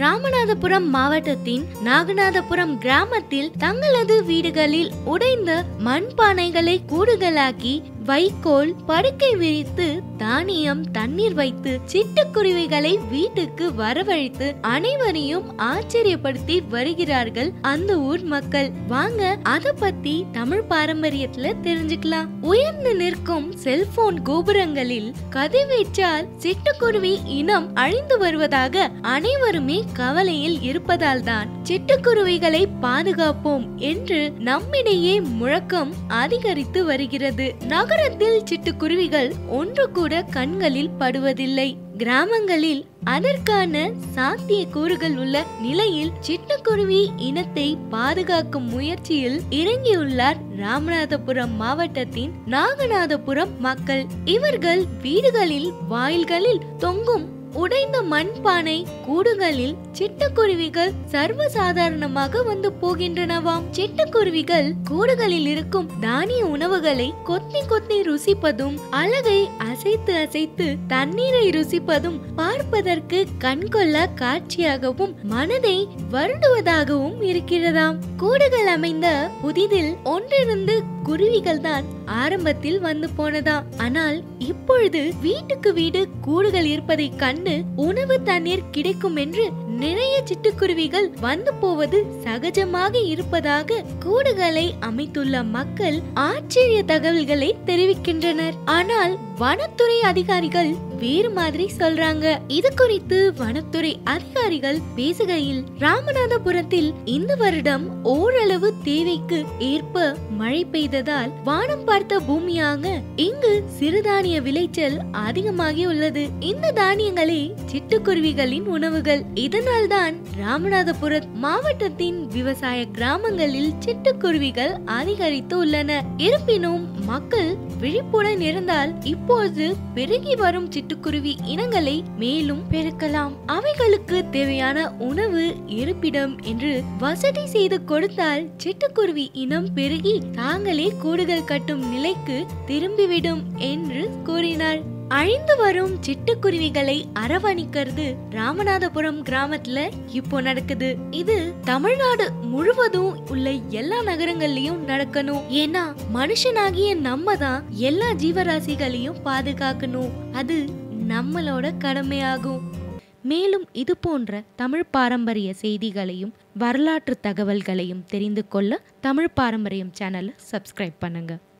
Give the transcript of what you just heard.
ராமநாதபுரம் மாவட்டத்தின் நாகநாதபுரம் கிராமத்தில் தங்களது வீடுகளில் உடைந்த மண்பானைகளை கூடுகளாக்கி வைக்கோல் படுக்கை விரித்து தானியம் தண்ணீர் வைத்து சிட்டுக்குருவிகளை வீட்டுக்கு வரவழைத்து அனைவரையும் ஆச்சரியப்படுத்தி வருகிறார்கள் அந்த ஊர் மக்கள் வாங்க அத பத்தி தமிழ் பாரம்பரியத்துல தெரிஞ்சுக்கலாம் உயர்ந்து நிற்கும் செல்போன் கோபுரங்களில் கதிர்வீச்சால் சிட்டுக்குருவி இனம் அழிந்து வருவதாக அனைவருமே கவலையில் இருப்பதால் தான் சிட்டுக்குருவிகளை பாதுகாப்போம் என்று நம்மிடையே முழக்கம் அதிகரித்து வருகிறது நகரத்தில் சிட்டுக்குருவிகள் ஒன்று கூட கண்களில் படுவதில்லை கிராமங்களில் அதற்கான சாத்திய கூறுகள் உள்ள நிலையில் சிட்டுக்குருவி இனத்தை பாதுகாக்கும் முயற்சியில் இறங்கியுள்ளார் ராமநாதபுரம் மாவட்டத்தின் நாகநாதபுரம் மக்கள் இவர்கள் வீடுகளில் வாயில்களில் தொங்கும் உடைந்த மண்பானை கூடுகளில் சிட்டுக்குருவிகள் சர்வசாதாரணமாக வந்து போகின்றனவாம் சிட்டுக்குருவிகள் கூடுகளில் இருக்கும் தானிய உணவுகளை கொத்தி கொத்தி ருசிப்பதும் அழகை அசைத்து அசைத்து தண்ணீரை ருசிப்பதும் பார்ப்பதற்கு கண்கொள்ள காட்சியாகவும் மனதை வருடுவதாகவும் இருக்கிறதாம் கூடுகள் அமைந்த புதிதில் ஒன்றிருந்து குருவிகள் தான் ஆரம்பத்தில் வந்து போனதாம் ஆனால் இப்பொழுது வீட்டுக்கு வீடு கூடுகள் இருப்பதை கண்டு உணவு தண்ணீர் கிடைக்கும் என்று நிறைய சிட்டுக்குருவிகள் வந்து போவது சகஜமாக இருப்பதாக கூடுகளை அமைத்துள்ள மக்கள் ஆச்சரிய தகவல்களை தெரிவிக்கின்றனர் ஆனால் வனத்துறை அதிகாரிகள் வேறு மாதிரி சொல்றாங்க இது குறித்து வனத்துறை அதிகாரிகள் பேசுகையில் ராமநாதபுரத்தில் இந்த வருடம் ஓரளவு தேவைக்கு ஏற்ப மழை பெய்ததால் வானம் பார்த்த பூமியாக இங்கு சிறுதானிய விளைச்சல் அதிகமாகி உள்ளது இந்த தானியங்களே சிட்டுக்குருவிகளின் உணவுகள் இதனால் தான் ராமநாதபுரம் மாவட்டத்தின் விவசாய கிராமங்களில் சிட்டுக்குருவிகள் அதிகரித்து உள்ளன இருப்பினும் மக்கள் விழிப்புடன் இருந்தால் இப்போது பெருகி வரும் சிட்டுக்குருவி இனங்களை மேலும் பெருக்கலாம் அவைகளுக்கு தேவையான உணவு இருப்பிடம் என்று வசதி செய்து கொடுத்தால் சிட்டுக்குருவி இனம் பெருகி தாங்களே கூடுகள் கட்டும் நிலைக்கு திரும்பிவிடும் என்று கூறினார் அழிந்து வரும் சிட்டுக்குருவிகளை அரவணைக்கிறது ராமநாதபுரம் கிராமத்துல இப்போ நடக்குது இது தமிழ்நாடு முழுவதும் உள்ள எல்லா நகரங்கள்லயும் நடக்கணும் ஏன்னா மனுஷனாகிய நம்ம தான் எல்லா ஜீவராசிகளையும் பாதுகாக்கணும் அது நம்மளோட கடமையாகும் மேலும் இது போன்ற தமிழ் பாரம்பரிய செய்திகளையும் வரலாற்று தகவல்களையும் தெரிந்து கொள்ள தமிழ் பாரம்பரியம் சேனலை சப்ஸ்கிரைப் பண்ணுங்க